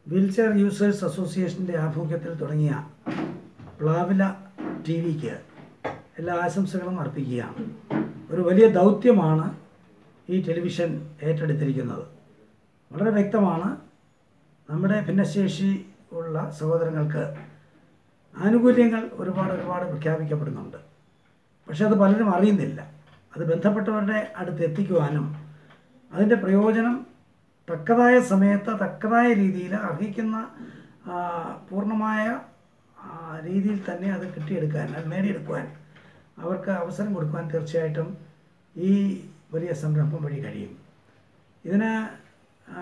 wheelchair users അസോസിയേഷൻ്റെ ആഭിമുഖ്യത്തിൽ തുടങ്ങിയ പ്ലാവില ടി വിക്ക് എല്ലാ ആശംസകളും അർപ്പിക്കുകയാണ് ഒരു വലിയ ദൗത്യമാണ് ഈ ടെലിവിഷൻ ഏറ്റെടുത്തിരിക്കുന്നത് വളരെ വ്യക്തമാണ് നമ്മുടെ ഭിന്നശേഷി ഉള്ള സഹോദരങ്ങൾക്ക് ആനുകൂല്യങ്ങൾ ഒരുപാട് ഒരുപാട് പ്രഖ്യാപിക്കപ്പെടുന്നുണ്ട് പക്ഷെ അത് പലരും അറിയുന്നില്ല അത് ബന്ധപ്പെട്ടവരുടെ അടുത്ത് എത്തിക്കുവാനും അതിൻ്റെ പ്രയോജനം തക്കതായ സമയത്ത് തക്കതായ രീതിയിൽ അർഹിക്കുന്ന ആ, പൂർണ്ണമായ ആ, രീതിയിൽ തന്നെ അത് കിട്ടിയെടുക്കാൻ അത് നേടിയെടുക്കുവാൻ അവർക്ക് അവസരം കൊടുക്കുവാൻ തീർച്ചയായിട്ടും ഈ വലിയ സംരംഭം വഴി കഴിയും ഇതിന് ആ,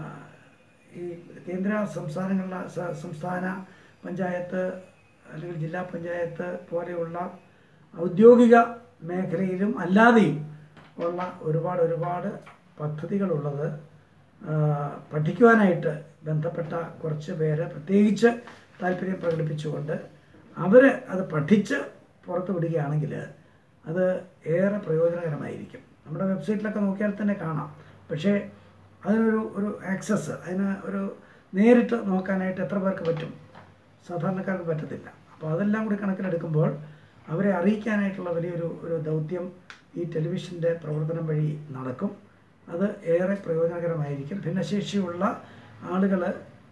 ഈ കേന്ദ്ര സംസ്ഥാനങ്ങളിലെ സ- സംസ്ഥാന പഞ്ചായത്ത് അല്ലെങ്കിൽ ജില്ലാ പഞ്ചായത്ത് പോലെയുള്ള ഔദ്യോഗിക മേഖലയിലും അല്ലാതെയും ഉള്ള ഒരുപാട് ഒരുപാട് പദ്ധതികളുള്ളത് ആ, പഠിക്കുവാനായിട്ട് ബന്ധപ്പെട്ട കുറച്ച് പേര് പ്രത്യേകിച്ച് താല്പര്യം പ്രകടിപ്പിച്ചുകൊണ്ട് അവർ അത് പഠിച്ച് പുറത്ത് വിടുകയാണെങ്കിൽ അത് ഏറെ പ്രയോജനകരമായിരിക്കും നമ്മുടെ വെബ്സൈറ്റിലൊക്കെ നോക്കിയാൽ തന്നെ കാണാം പക്ഷേ അതിനൊരു ഒരു ആക്സസ് അതിന് ഒരു നേരിട്ട് നോക്കാനായിട്ട് എത്ര പേർക്ക് പറ്റും സാധാരണക്കാർക്ക് പറ്റത്തില്ല അപ്പോൾ അതെല്ലാം കൂടി കണക്കിലെടുക്കുമ്പോൾ അവരെ അറിയിക്കാനായിട്ടുള്ള വലിയൊരു ഒരു ദൗത്യം ഈ ടെലിവിഷൻ്റെ പ്രവർത്തനം വഴി നടക്കും അത് ഏറെ പ്രയോജനകരമായിരിക്കും ഭിന്നശേഷിയുള്ള ആളുകൾ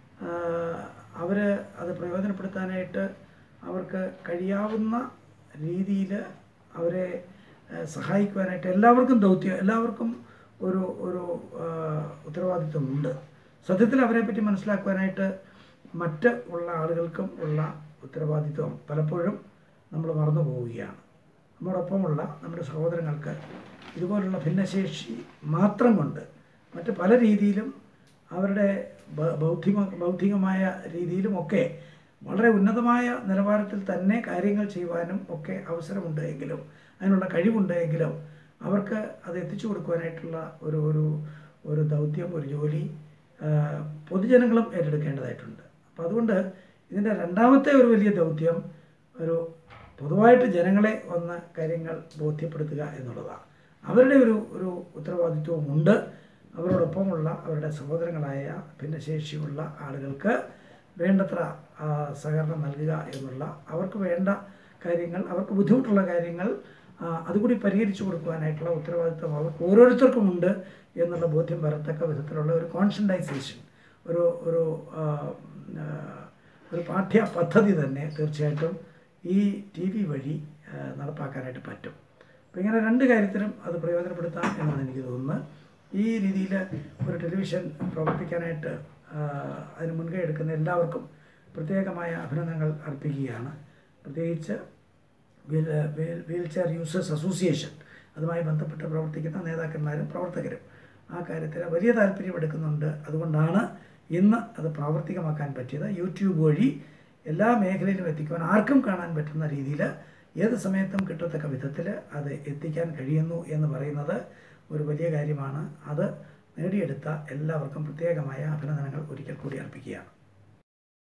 അവർ അത് പ്രയോജനപ്പെടുത്താനായിട്ട് അവർക്ക് കഴിയാവുന്ന രീതിയിൽ അവരെ ആ, സഹായിക്കുവാനായിട്ട് എല്ലാവർക്കും ദൗത്യം എല്ലാവർക്കും ഒരു ഒരു ആ, ഉത്തരവാദിത്വമുണ്ട് സത്യത്തിൽ അവരെപ്പറ്റി മനസ്സിലാക്കുവാനായിട്ട് മറ്റ് ഉള്ള ആളുകൾക്കും ഉള്ള ഉത്തരവാദിത്വം പലപ്പോഴും നമ്മൾ മറന്നു പോവുകയാണ് നമ്മോടൊപ്പമുള്ള നമ്മുടെ സഹോദരങ്ങൾക്ക് ഇതുപോലുള്ള ഭിന്നശേഷി മാത്രം കൊണ്ട് മറ്റ് പല രീതിയിലും അവരുടെ ബ- ബൗദ്ധിക ബൗദ്ധികമായ രീതിയിലുമൊക്കെ വളരെ ഉന്നതമായ നിലവാരത്തിൽ തന്നെ കാര്യങ്ങൾ ചെയ്യുവാനും ഒക്കെ അവസരമുണ്ട് എങ്കിലും അതിനുള്ള കഴിവുണ്ട് എങ്കിലും അവർക്ക് അത് എത്തിച്ചു കൊടുക്കുവാനായിട്ടുള്ള ഒരു ഒരു ഒരു ദൗത്യം ഒരു ജോലി ആ, പൊതുജനങ്ങളും ഏറ്റെടുക്കേണ്ടതായിട്ടുണ്ട് അപ്പോൾ അതുകൊണ്ട് ഇതിൻ്റെ രണ്ടാമത്തെ ഒരു വലിയ ദൗത്യം ഒരു പൊതുവായിട്ട് ജനങ്ങളെ ഒന്ന് കാര്യങ്ങൾ ബോധ്യപ്പെടുത്തുക എന്നുള്ളതാണ് അവരുടെ ഒരു ഒരു ഉത്തരവാദിത്വമുണ്ട് അവരോടൊപ്പമുള്ള അവരുടെ സഹോദരങ്ങളായ ഭിന്നശേഷിയുള്ള ആളുകൾക്ക് വേണ്ടത്ര ആ, സഹകരണം നൽകുക എന്നുള്ള അവർക്ക് വേണ്ട കാര്യങ്ങൾ അവർക്ക് ബുദ്ധിമുട്ടുള്ള കാര്യങ്ങൾ ആ, അതുകൂടി പരിഹരിച്ചു കൊടുക്കുവാനായിട്ടുള്ള ഉത്തരവാദിത്വം അവർക്ക് ഓരോരുത്തർക്കുമുണ്ട് എന്നുള്ള ബോധ്യം വരത്തക്ക വിധത്തിലുള്ള ഒരു കോൺഷ്യൻറ്റൈസേഷൻ ഒരു ഒരു ആ, ആ, ഒരു പാഠ്യ പദ്ധതി തന്നെ തീർച്ചയായിട്ടും ഈ ടി വി വഴി ആ, നടപ്പാക്കാനായിട്ട് പറ്റും അപ്പോൾ ഇങ്ങനെ രണ്ട് കാര്യത്തിലും അത് പ്രയോജനപ്പെടുത്താം എന്നാണ് എനിക്ക് തോന്നുന്നത് ഈ രീതിയിൽ ഒരു ടെലിവിഷൻ പ്രവർത്തിക്കാനായിട്ട് ആ, അതിന് മുൻകൈ എടുക്കുന്ന എല്ലാവർക്കും പ്രത്യേകമായ അഭിനന്ദനങ്ങൾ അർപ്പിക്കുകയാണ് പ്രത്യേകിച്ച് wheel wheel wheel chair users association അതുമായി ബന്ധപ്പെട്ട് പ്രവർത്തിക്കുന്ന നേതാക്കന്മാരും പ്രവർത്തകരും ആ കാര്യത്തിൽ വലിയ താല്പര്യം എടുക്കുന്നുണ്ട് അതുകൊണ്ടാണ് ഇന്ന് അത് പ്രാവർത്തികമാക്കാൻ പറ്റിയത് യൂട്യൂബ് വഴി എല്ലാ മേഖലയിലും എത്തിക്കുവാൻ ആർക്കും കാണാൻ പറ്റുന്ന രീതിയിൽ ഏത് സമയത്തും കിട്ടത്തക്ക വിധത്തിൽ അത് എത്തിക്കാൻ കഴിയുന്നു എന്ന് പറയുന്നത് ഒരു വലിയ കാര്യമാണ് അത് നേടിയെടുത്ത എല്ലാവർക്കും പ്രത്യേകമായ അഭിനന്ദനങ്ങൾ ഒരിക്കൽ കൂടി അർപ്പിക്കുകയാണ്